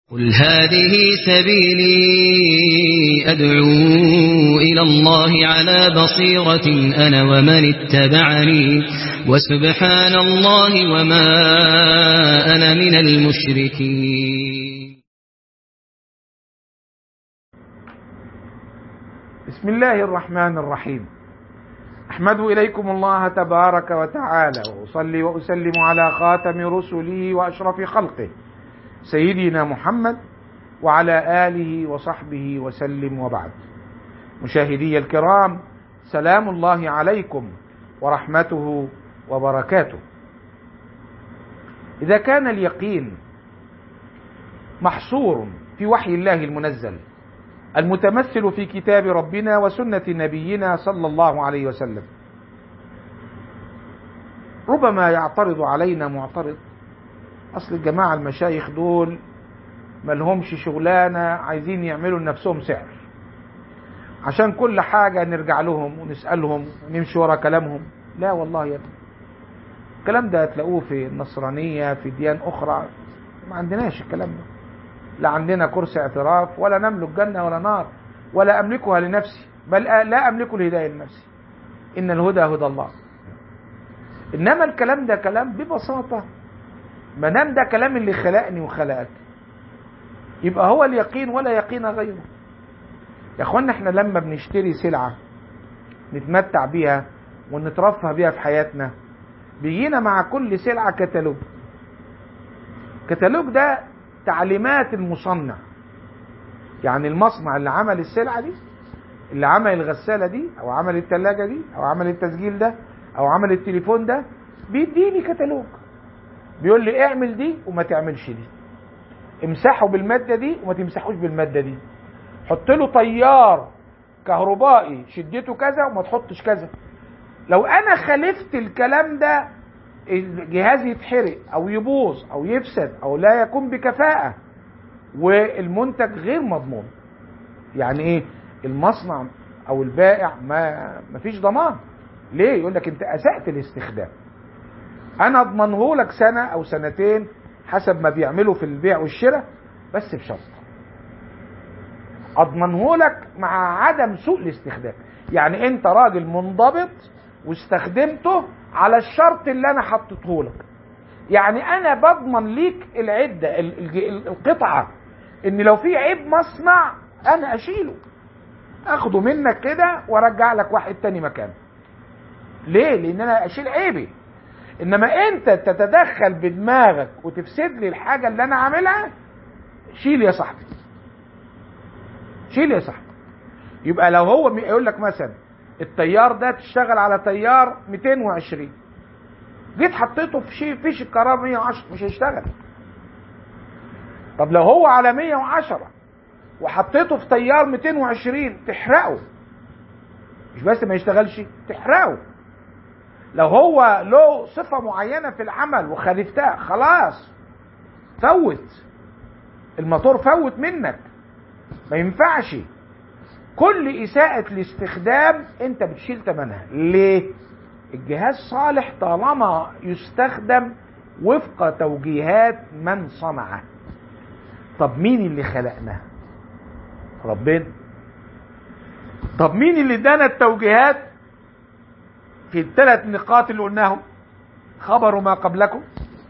قل هذه سبيلي أدعو إلى الله على بصيرة أنا ومن اتبعني وسبحان الله وما أنا من المشركين بسم الله الرحمن الرحيم أحمد إليكم الله تبارك وتعالى وأصلي وأسلم على خاتم رسله وأشرف خلقه سيدنا محمد وعلى آله وصحبه وسلم وبعد مشاهدي الكرام سلام الله عليكم ورحمته وبركاته إذا كان اليقين محصور في وحي الله المنزل المتمثل في كتاب ربنا وسنة نبينا صلى الله عليه وسلم ربما يعترض علينا معترض اصل الجماعه المشايخ دول ملهمش شغلانه عايزين يعملوا لنفسهم سعر عشان كل حاجه نرجع لهم ونسالهم ونمشي ورا كلامهم لا والله يا ابني الكلام ده هتلاقوه في النصرانيه في ديان اخرى ما عندناش الكلام ده لا عندنا كرسي اعتراف ولا نملك جنه ولا نار ولا املكها لنفسي بل لا املك الهدايه لنفسي ان الهدى هدى الله انما الكلام ده كلام ببساطه ما دام ده كلام اللي خلقني وخلقك يبقى هو اليقين ولا يقين غيره يا اخوانا احنا لما بنشتري سلعة نتمتع بيها ونترفه بيها في حياتنا بيجينا مع كل سلعة كتالوج كتالوج ده تعليمات المصنع يعني المصنع اللي عمل السلعة دي اللي عمل الغسالة دي او عمل التلاجة دي او عمل التسجيل ده او عمل التليفون ده بيديني كتالوج بيقول لي اعمل دي وما تعملش دي امسحه بالماده دي وما تمسحوش بالماده دي حط له تيار كهربائي شدته كذا وما تحطش كذا لو انا خالفت الكلام ده الجهاز يتحرق او يبوظ او يفسد او لا يكون بكفاءه والمنتج غير مضمون يعني ايه المصنع او البائع ما مفيش ضمان ليه يقول لك انت اسأت الاستخدام انا اضمنه لك سنه او سنتين حسب ما بيعملوا في البيع والشراء بس بشرط اضمنه لك مع عدم سوء الاستخدام يعني انت راجل منضبط واستخدمته على الشرط اللي انا حطيته لك يعني انا بضمن ليك العده القطعه ان لو في عيب مصنع انا اشيله اخده منك كده وارجع لك واحد تاني مكانه ليه لان انا اشيل عيبي انما انت تتدخل بدماغك وتفسد لي الحاجه اللي انا عاملها شيل يا صاحبي شيل يا صاحبي يبقى لو هو يقول لك مثلا التيار ده تشتغل على تيار 220 جيت حطيته في شيء فيش الكهرباء 110 مش هيشتغل طب لو هو على 110 وحطيته في تيار 220 تحرقه مش بس ما يشتغلش تحرقه لو هو له صفة معينة في العمل وخالفتها خلاص فوت الموتور فوت منك ما ينفعش كل إساءة الاستخدام أنت بتشيل ثمنها ليه؟ الجهاز صالح طالما يستخدم وفق توجيهات من صنعه طب مين اللي خلقنا؟ ربنا طب مين اللي ادانا التوجيهات؟ في الثلاث نقاط اللي قلناهم خبر ما قبلكم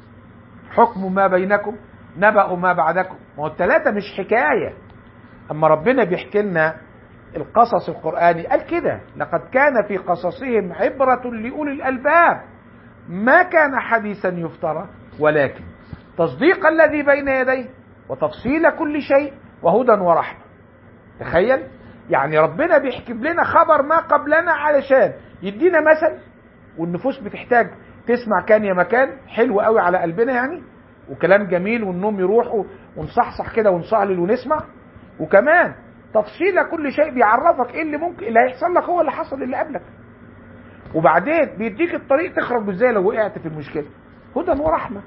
حكم ما بينكم نبأ ما بعدكم ما هو الثلاثة مش حكاية أما ربنا بيحكي لنا القصص القرآني قال كده لقد كان في قصصهم عبرة لأولي الألباب ما كان حديثا يفترى ولكن تصديق الذي بين يديه وتفصيل كل شيء وهدى ورحمة تخيل يعني ربنا بيحكي لنا خبر ما قبلنا علشان يدينا مثل والنفوس بتحتاج تسمع كان يا مكان حلو قوي على قلبنا يعني وكلام جميل والنوم يروح ونصحصح كده ونصعلل ونسمع وكمان تفصيل كل شيء بيعرفك ايه اللي ممكن اللي هيحصل لك هو اللي حصل اللي قبلك وبعدين بيديك الطريق تخرج ازاي لو وقعت في المشكله هدى ورحمه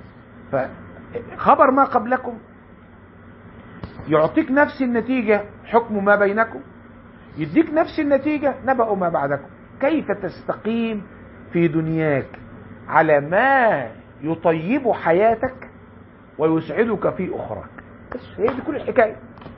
فخبر ما قبلكم يعطيك نفس النتيجه حكم ما بينكم يديك نفس النتيجه نبأ ما بعدكم كيف تستقيم في دنياك على ما يطيب حياتك ويسعدك في أخراك بس هي دي كل الحكايه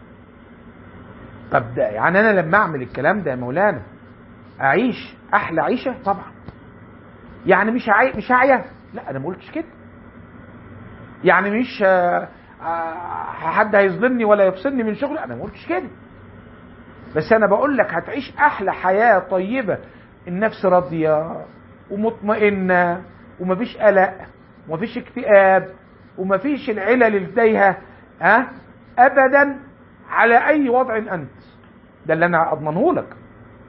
طب ده يعني انا لما اعمل الكلام ده يا مولانا اعيش احلى عيشه طبعا يعني مش عاي... مش هعيا لا انا ما قلتش كده يعني مش آه، آه، حد هيظلمني ولا يفصلني من شغلي انا ما قلتش كده بس انا بقول لك هتعيش احلى حياه طيبه النفس راضيه ومطمئنه ومفيش قلق ومفيش اكتئاب ومفيش العلل اللي لديها ها ابدا على اي وضع انت ده اللي انا اضمنه لك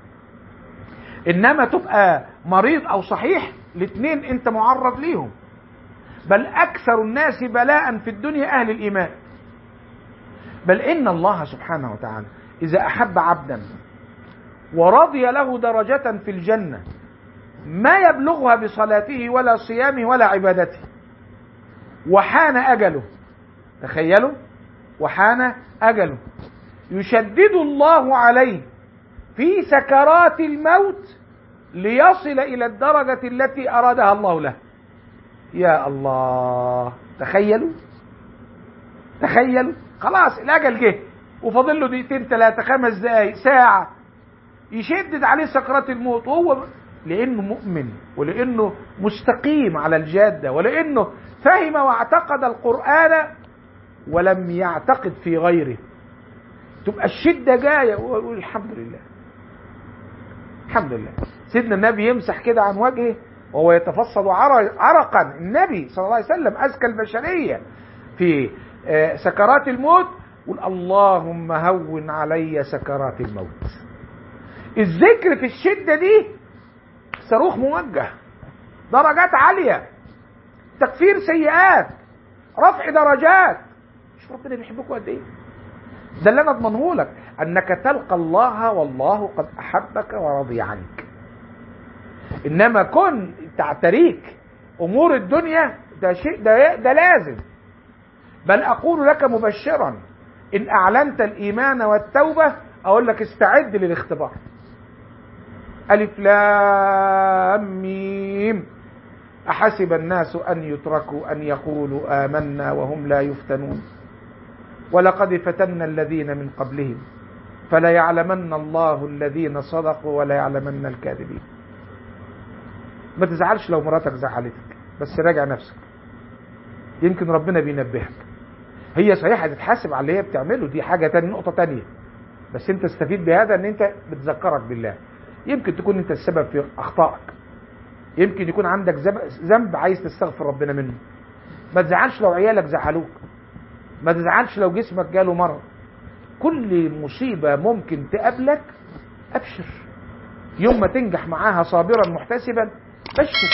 انما تبقى مريض او صحيح الاثنين انت معرض ليهم بل اكثر الناس بلاء في الدنيا اهل الايمان بل ان الله سبحانه وتعالى اذا احب عبدا ورضي له درجه في الجنه ما يبلغها بصلاته ولا صيامه ولا عبادته وحان اجله تخيلوا وحان اجله يشدد الله عليه في سكرات الموت ليصل الى الدرجه التي ارادها الله له يا الله تخيلوا تخيلوا خلاص الاجل جه وفاضل له دقيقتين ثلاثه خمس دقائق ساعه يشدد عليه سكرات الموت وهو لانه مؤمن ولانه مستقيم على الجاده ولانه فهم واعتقد القران ولم يعتقد في غيره تبقى الشده جايه ويقول الحمد لله الحمد لله سيدنا النبي يمسح كده عن وجهه وهو يتفصل عرقا النبي صلى الله عليه وسلم أزكى البشرية في سكرات الموت قل اللهم هون علي سكرات الموت الذكر في الشدة دي صاروخ موجه درجات عالية تكفير سيئات رفع درجات شوف ربنا بيحبكم قد ايه ده اللي انا اضمنه لك انك تلقى الله والله قد احبك ورضي عنك انما كن تعتريك امور الدنيا ده شيء ده, ده لازم بل اقول لك مبشرا ان اعلنت الايمان والتوبه اقول لك استعد للاختبار الف لام ميم احسب الناس ان يتركوا ان يقولوا امنا وهم لا يفتنون ولقد فتنا الذين من قبلهم فليعلمن الله الذين صدقوا وليعلمن الكاذبين ما تزعلش لو مراتك زعلتك بس راجع نفسك يمكن ربنا بينبهك هي صحيح هتتحاسب على اللي هي بتعمله دي حاجة تانية نقطة تانية بس انت استفيد بهذا ان انت بتذكرك بالله يمكن تكون انت السبب في اخطائك يمكن يكون عندك ذنب عايز تستغفر ربنا منه ما تزعلش لو عيالك زعلوك ما تزعلش لو جسمك جاله مرض كل مصيبة ممكن تقابلك ابشر يوم ما تنجح معاها صابرا محتسبا بشر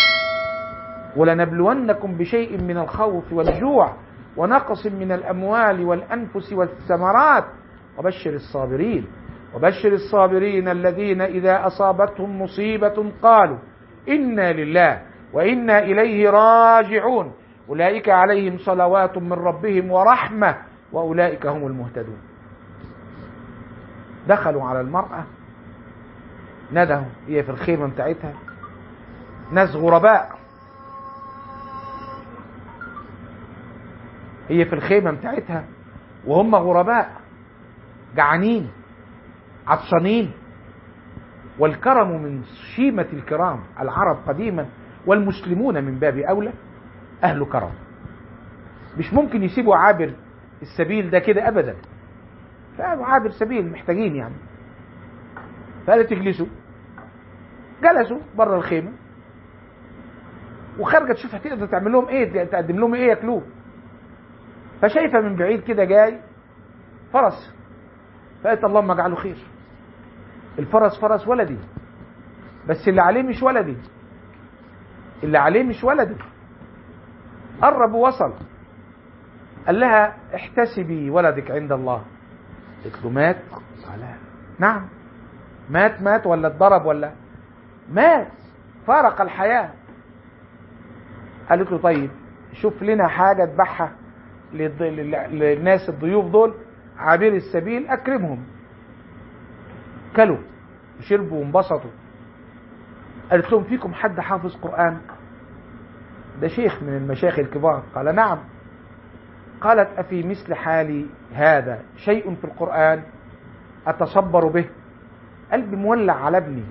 ولنبلونكم بشيء من الخوف والجوع ونقص من الأموال والأنفس والثمرات وبشر الصابرين وبشر الصابرين الذين إذا أصابتهم مصيبة قالوا إنا لله وإنا إليه راجعون أولئك عليهم صلوات من ربهم ورحمة وأولئك هم المهتدون دخلوا على المرأة ندهوا هي في الخيمة بتاعتها ناس غرباء هي في الخيمة بتاعتها وهم غرباء جعانين عطشانين والكرم من شيمة الكرام العرب قديما والمسلمون من باب أولى أهل كرم مش ممكن يسيبوا عابر السبيل ده كده أبدا فقالوا عابر سبيل محتاجين يعني فقالت تجلسوا جلسوا بره الخيمة وخارجة تشوف هتقدر تعمل لهم ايه تقدم لهم ايه ياكلوه فشايفه من بعيد كده جاي فرس فقالت اللهم اجعله خير الفرس فرس ولدي بس اللي عليه مش ولدي اللي عليه مش ولدي قرب ووصل قال لها احتسبي ولدك عند الله قلت له مات قال نعم مات مات ولا اتضرب ولا مات فارق الحياة قالت له طيب شوف لنا حاجة تبعها للناس الضيوف دول عابر السبيل اكرمهم كلوا وشربوا وانبسطوا قالت لهم فيكم حد حافظ قرآن ده شيخ من المشايخ الكبار قال نعم قالت أفي مثل حالي هذا شيء في القرآن أتصبر به قلبي مولع على ابني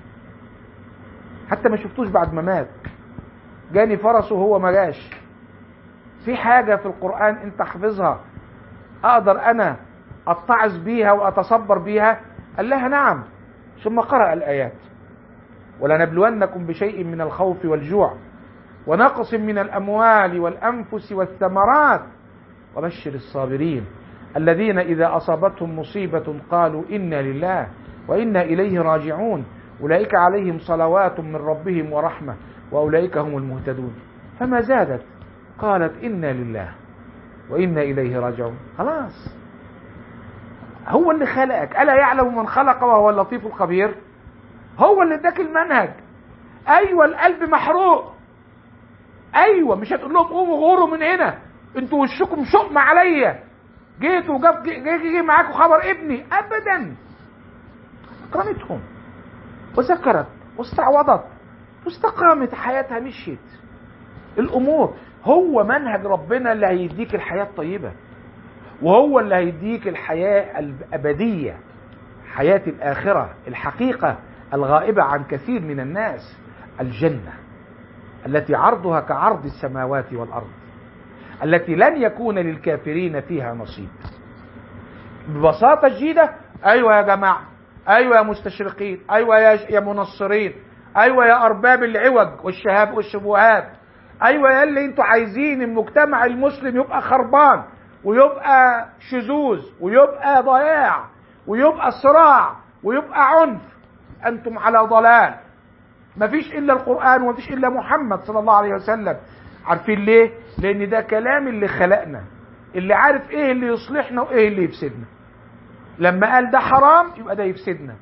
حتى ما شفتوش بعد ما مات جاني فرسه وهو ما جاش في حاجة في القرآن انت حافظها اقدر انا اتعظ بيها واتصبر بيها قال لها نعم ثم قرأ الآيات ولنبلونكم بشيء من الخوف والجوع ونقص من الأموال والأنفس والثمرات وبشر الصابرين الذين إذا أصابتهم مصيبة قالوا إنا لله وإنا إليه راجعون أولئك عليهم صلوات من ربهم ورحمة وأولئك هم المهتدون فما زادت قالت إنا لله وإنا إليه راجعون خلاص هو اللي خلقك ألا يعلم من خلق وهو اللطيف الخبير هو اللي اداك المنهج أيوة القلب محروق أيوة مش هتقول لهم قوموا غوروا من هنا انتوا وشكم شؤم عليا جيتوا وجاب جي, جي, جي معاكم خبر ابني أبدا أكرمتهم وذكرت واستعوضت واستقامت حياتها مشيت الامور هو منهج ربنا اللي هيديك الحياه الطيبه وهو اللي هيديك الحياه الابديه حياه الاخره الحقيقه الغائبه عن كثير من الناس الجنه التي عرضها كعرض السماوات والارض التي لن يكون للكافرين فيها نصيب ببساطه شديده ايوه يا جماعه ايوه يا مستشرقين ايوه يا يا منصرين ايوه يا ارباب العوج والشهاب والشبهات ايوه يا اللي انتوا عايزين المجتمع المسلم يبقى خربان ويبقى شذوذ ويبقى ضياع ويبقى صراع ويبقى عنف انتم على ضلال مفيش الا القران ومفيش الا محمد صلى الله عليه وسلم عارفين ليه لان ده كلام اللي خلقنا اللي عارف ايه اللي يصلحنا وايه اللي يفسدنا لما قال ده حرام يبقى ده يفسدنا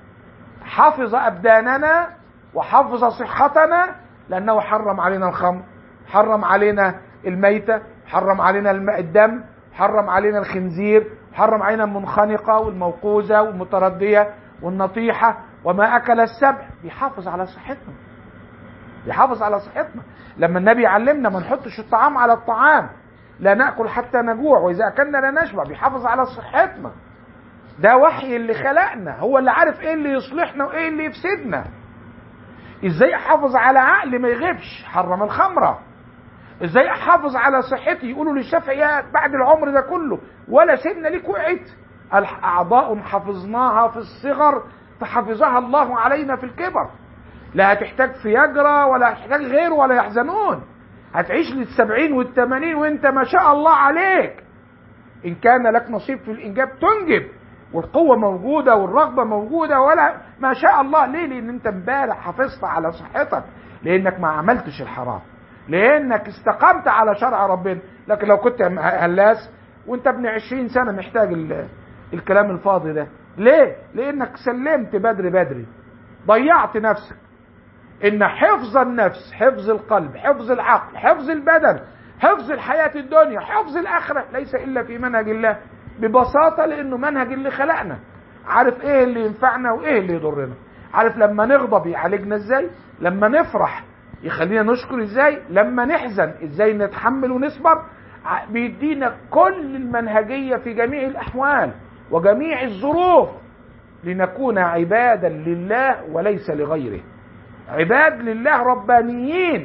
حفظ ابداننا وحفظ صحتنا لانه حرم علينا الخمر حرم علينا الميتة حرم علينا الدم حرم علينا الخنزير حرم علينا المنخنقة والموقوذة والمتردية والنطيحة وما أكل السبع بيحافظ على صحتنا بيحافظ على صحتنا لما النبي علمنا ما نحطش الطعام على الطعام لا ناكل حتى نجوع واذا اكلنا لا نشبع بيحافظ على صحتنا ده وحي اللي خلقنا هو اللي عارف ايه اللي يصلحنا وايه اللي يفسدنا ازاي احافظ على عقلي ما يغيبش حرم الخمره ازاي احافظ على صحتي يقولوا للشافعي يا بعد العمر ده كله ولا سنه ليك وقعت اعضاء حفظناها في الصغر فحفظها الله علينا في الكبر لا هتحتاج فياجرا ولا هتحتاج غيره ولا يحزنون هتعيش للسبعين والثمانين وانت ما شاء الله عليك ان كان لك نصيب في الانجاب تنجب والقوة موجودة والرغبة موجودة ولا ما شاء الله ليه لان انت امبارح حافظت على صحتك لانك ما عملتش الحرام لانك استقمت على شرع ربنا لكن لو كنت هلاس وانت ابن عشرين سنة محتاج الكلام الفاضي ده ليه لانك سلمت بدري بدري ضيعت نفسك ان حفظ النفس حفظ القلب حفظ العقل حفظ البدن حفظ الحياة الدنيا حفظ الآخرة ليس إلا في منهج الله ببساطة لأنه منهج اللي خلقنا عارف إيه اللي ينفعنا وإيه اللي يضرنا عارف لما نغضب يعالجنا إزاي لما نفرح يخلينا نشكر إزاي لما نحزن إزاي نتحمل ونصبر بيدينا كل المنهجية في جميع الأحوال وجميع الظروف لنكون عبادا لله وليس لغيره عباد لله ربانيين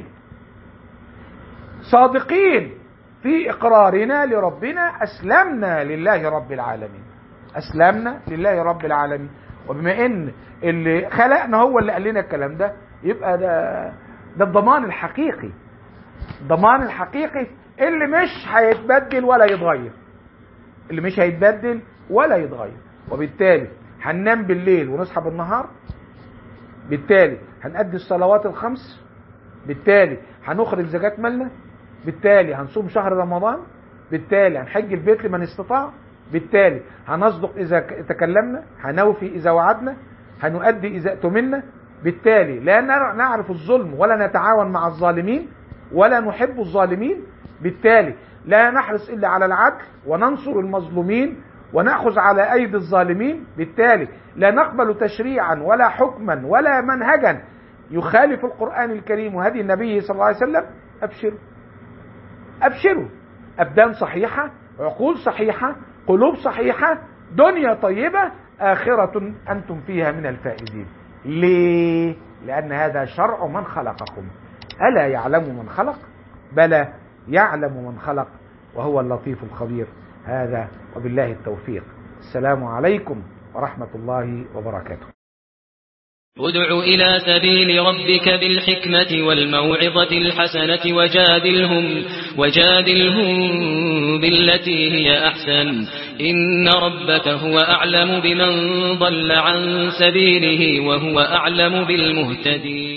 صادقين في اقرارنا لربنا اسلمنا لله رب العالمين اسلمنا لله رب العالمين وبما ان اللي خلقنا هو اللي قال لنا الكلام ده يبقى ده ده الضمان الحقيقي الضمان الحقيقي اللي مش هيتبدل ولا يتغير اللي مش هيتبدل ولا يتغير وبالتالي هننام بالليل ونصحى بالنهار بالتالي هنأدي الصلوات الخمس بالتالي هنخرج زكاة مالنا بالتالي هنصوم شهر رمضان بالتالي هنحج البيت لمن استطاع بالتالي هنصدق إذا تكلمنا هنوفي إذا وعدنا هنؤدي إذا اؤتمنا بالتالي لا نعرف الظلم ولا نتعاون مع الظالمين ولا نحب الظالمين بالتالي لا نحرص إلا على العدل وننصر المظلومين ونأخذ على أيدي الظالمين بالتالي لا نقبل تشريعا ولا حكما ولا منهجا يخالف القرآن الكريم وهدي النبي صلى الله عليه وسلم أبشروا أبشروا أبدان صحيحة عقول صحيحة قلوب صحيحة دنيا طيبة آخرة أنتم فيها من الفائزين ليه؟ لأن هذا شرع من خلقكم ألا يعلم من خلق؟ بلى يعلم من خلق وهو اللطيف الخبير هذا وبالله التوفيق السلام عليكم ورحمة الله وبركاته ادع إلى سبيل ربك بالحكمة والموعظة الحسنة وجادلهم, وجادلهم بالتي هي أحسن إن ربك هو أعلم بمن ضل عن سبيله وهو أعلم بالمهتدين